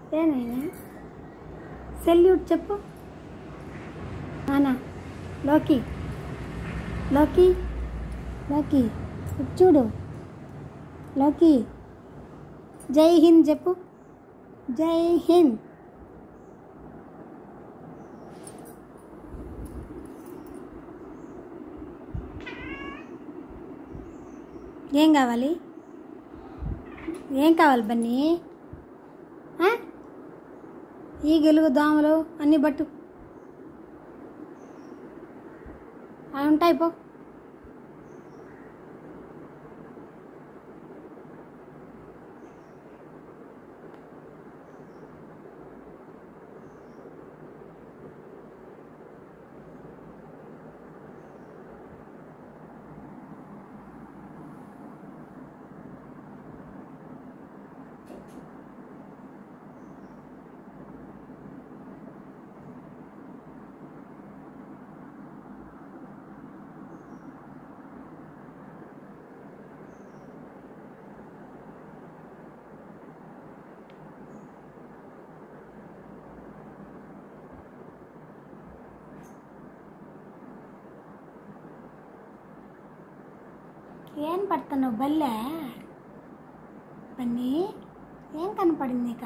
ఏనైనా salute చెప్పు నానా లోకి లోకి లోకి ఇటు చూడు లోకి జై హింద్ చెప్పు జై హింద్ ఏం కావాలి ఏం కావాలి బన్నీ ఆ? ఈగలు దోమలు అన్నీ బట్టు అవి ఉంటాయి పో ఏం పడుతున్నావు బల్లె బన్నీ ఏం కనపడింది నీక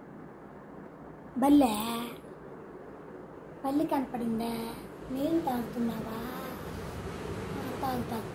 బల్లె బల్లి కనపడిందే నీళ్ళు తాగుతున్నావా ఆ, తాగు తాగు